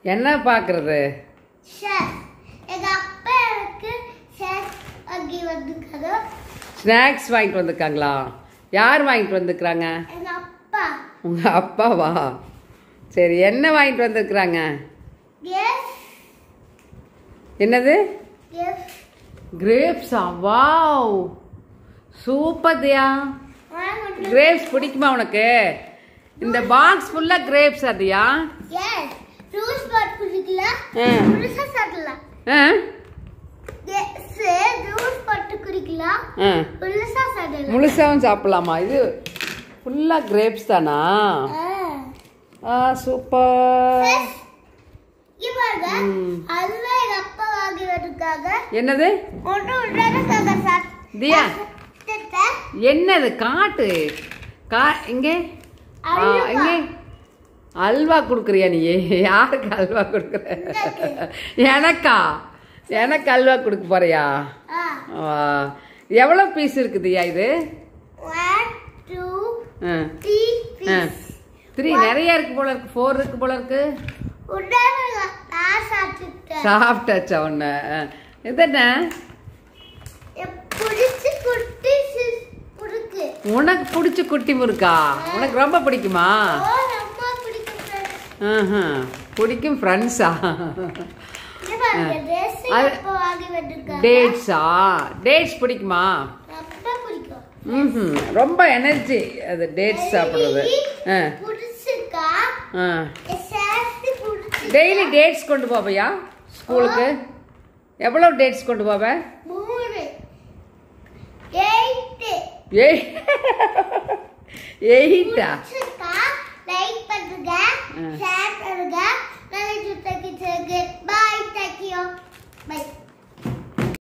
என்ன பார்க்கறது ஷெஃப் எங்க அப்பா எனக்கு ஷெஃப் வாங்கி வந்திருக்காரு ஸ்நாக்ஸ் வாங்கிட்டு வந்திருக்காங்களா யார் வாங்கிட்டு வந்திருக்கிறாங்க எங்க அப்பா உங்க அப்பாவா சரி என்ன வாங்கிட்டு வந்திருக்கிறாங்க எஸ் என்னது எஸ் கிரேப்ஸா வாவ் சூப்பர் தியா கிரேப்ஸ் பிடிக்குமா உனக்கு இந்த பாக்ஸ் ஃபுல்லா கிரேப்ஸ் அதியா எஸ் ஜூஸ் போட்டு குடிக்கலாம் ஆ. முழுசா சாப்பிடலாம் ஆ எஸ் ஜூஸ் போட்டு குடிக்கலாம் ஆ முழுசா சாப்பிடலாம் முழுசாவும் சாப்பிடலாமா இது ஃபுல்லா கிரேப்ஸ் தானா ஆ. ஆ சூப்பர் இங்க பாருங்க ம். அதுதான் எங்க அப்பா வாங்கி வந்திருக்காங்க என்னது ஒன்று ஒன்றாக சார் தியா என்னது காட்டு கா இங்கே ஆ, அல்வா. இங்கே அல்வா கொடுக்குறியா நீ யாருக்கு அல்வா கொடுக்குற எனக்கா எனக்கு அல்வா கொடுக்க போறியா ஆ, எவ்வளோ பீஸ் இருக்குதுயா இது ஒன் டூ ஆ த்ரீ ஆ த்ரீ நிறைய இருக்கு போல இருக்கு ஃபோர் இருக்கு போல இருக்கு உடனே நான் சாப்பிட்டுட்டேன் சாப்பிட்டாச்சா ஒன்று இது என்ன என் பிடிச்சி குட்டி sis குடுக்கு உனக்கு பிடிச்ச குட்டி முறுக்கா உனக்கு ரொம்ப பிடிக்குமா ஓ ரொம்ப பிடிக்கும் friends. ஆஹா. பிடிக்கும் ஃப்ரெண்ட்ஸா இங்க பாருங்க dress அது- எப்போ வாங்கி வந்திருக்காங்க டேட்ஸா டேட்ஸ் பிடிக்குமா ரொம்ப பிடிக்கும் ம் ரொம்ப எனர்ஜி அது டேட்ஸ் சாப்பிட்றது ஆ பிடிச்சிருக்கா ஆ சேர்த்து பிடிச்சி டெய்லி டேட்ஸ் கொண்டு போவையா ஸ்கூலுக்கு எவ்வளோ டேட்ஸ் கொண்டு போவ மூணு எயிட்டு ஏய் எயிட்டா பிடிச்சிருக்கா லைக் பண்ணுங்க ஆ. share